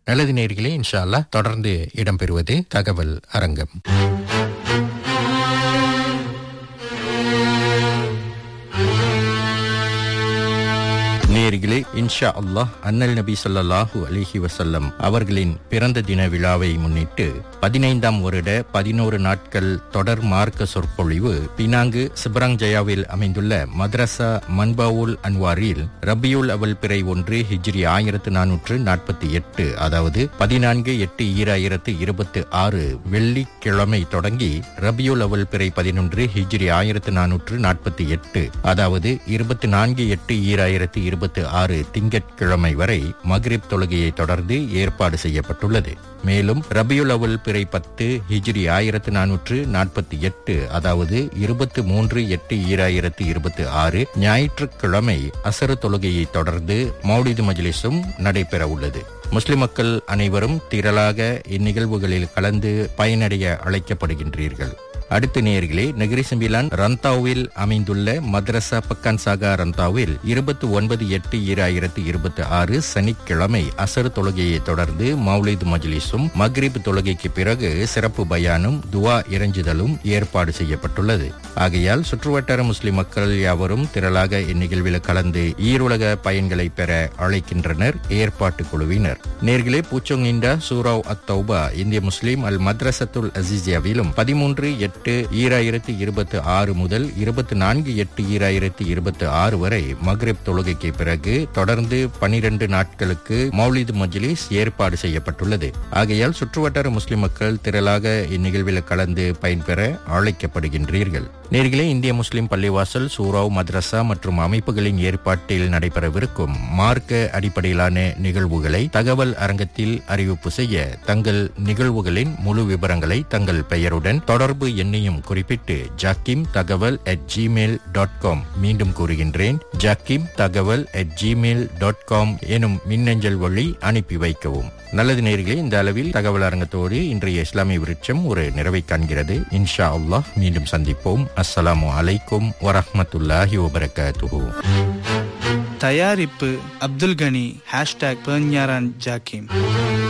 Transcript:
நல்லது நேர்களே இன்ஷா அல்லாஹ் தொடர்ந்து இடம்பெறுவது தகவல் அரங்கம் நேர்களே இன்ஷா அல்லாஹ் அன்னல் நபி ஸல்லல்லாஹு அலைஹி வஸல்லம் அவர்களின் பிறந்த தின விழாவை முன்னிட்டு பதினைந்தாம் வருட பதினோரு நாட்கள் தொடர் மார்க்க சொற்பொழிவு பினாங்கு சிபராங் ஜயாவில் அமைந்துள்ள மദ്രസா மன்பாவுல் அன்வாரில் ரபியுல் அவல் பிறை ஒன்று ஹிஜ்ரி ஆயிரத்து நானூற்று நாற்பத்தி எட்டு அதாவது பதினான்கு எட்டு ஈராயிரத்து இருபத்தி ஆறு வெள்ளிக்கிழமை தொடங்கி ரபியுல் அவல் பிறை பதினொன்று ஹிஜ்ரி ஆயிரத்து நானூற்று நாற்பத்தி எட்டு அதாவது இருபத்தி நான்கு எட்டு ஈராயிரத்து இருபத்தி ஆறு திங்கட்கிழமை வரை மக்ரிப் தொழுகையை தொடர்ந்து ஏற்பாடு செய்யப்பட்டுள்ளது மேலும் ரபியுல் அவல் பிறை பத்து ஹிஜ்ரி ஆயிரத்து நானூற்று நாற்பத்தி எட்டு அதாவது இருபத்தி மூன்று எட்டு ஈராயிரத்து இருபத்தி ஆறு ஞாயிற்றுக்கிழமை அசரு தொழுகையை தொடர்ந்து மௌலிது மஜ்லிஸும் நடைபெற உள்ளது முஸ்லிம் மக்கள் அனைவரும் திரளாக இந்நிகழ்வுகளில் கலந்து பயனடைய அழைக்கப்படுகின்றீர்கள் அடுத்த நேர்களே நகரி செம்பிலான் ரந்தாவில் அமைந்துள்ள மദ്രസா பக்கான் சாகா ரந்தாவில் இருபத்தி ஒன்பது எட்டு ஈராயிரத்து இருபத்தி ஆறு சனிக்கிழமை அசர் தொழுகையை தொடர்ந்து மௌலித் மஜ்லிஸும் மக்ரிப் தொழுகைக்கு பிறகு சிறப்பு பயானும் துவா இறைஞ்சுதலும் ஏற்பாடு செய்யப்பட்டுள்ளது ஆகையால் சுற்றுவட்டார முஸ்லிம் மக்கள் யாவரும் திரளாக இந்நிகழ்வில் கலந்து ஈருலக பயன்களை பெற அழைக்கின்றனர் ஏற்பாட்டு குழுவினர் நேர்களே பூச்சோங் இண்டா சூராவ் அத் தௌபா இந்திய முஸ்லிம் அல் மദ്രസத்துல் அசிசியாவிலும் பதிமூன்று எட்டு ஈராயிரத்தி இருபத்தி ஆறு முதல் இருபத்தி நான்கு எட்டு ஈராயிரத்தி இருபத்தி ஆறு வரை மக்ரிப் தொழுகைக்கு பிறகு தொடர்ந்து பனிரெண்டு நாட்களுக்கு மௌலித் மஜ்லிஸ் ஏற்பாடு செய்யப்பட்டுள்ளது ஆகையால் சுற்றுவட்டார முஸ்லிம் மக்கள் திரளாக இந்நிகழ்வில் கலந்து பயன்பெற அழைக்கப்படுகின்றீர்கள் நேர்களே இந்திய முஸ்லிம் பள்ளிவாசல் சூராவ் மദ്രസா மற்றும் அமைப்புகளின் ஏற்பாட்டில் நடைபெறவிருக்கும் மார்க்க அடிப்படையிலான நிகழ்வுகளை தகவல் அரங்கத்தில் அறிவிப்பு செய்ய தங்கள் நிகழ்வுகளின் முழு விவரங்களை தங்கள் பெயருடன் தொடர்பு எண்ணையும் குறிப்பிட்டு ஜாக்கிம் தகவல் அட் ஜிமெயில் டாட் காம் மீண்டும் கூறுகின்றேன் ஜாக்கிம் தகவல் அட் ஜிமெயில் டாட் காம் எனும் மின்னஞ்சல் வழி அனுப்பி வைக்கவும் நல்லது நேர்களே இந்த அளவில் தகவல் அரங்கத்தோடு இன்றைய இஸ்லாமிய விருட்சம் ஒரு நிறைவை காண்கிறது இன்ஷா அல்லாஹ் மீண்டும் சந்திப்போம் அஸ்ஸலாமு அலைக்கும் வரஹ்மத்துல்லாஹி வபரகாத்துஹு தயாரிப்பு அப்துல் கனி ஹேஷ்டாக் பேஞ்ஞாரான் ஜாக்கிம்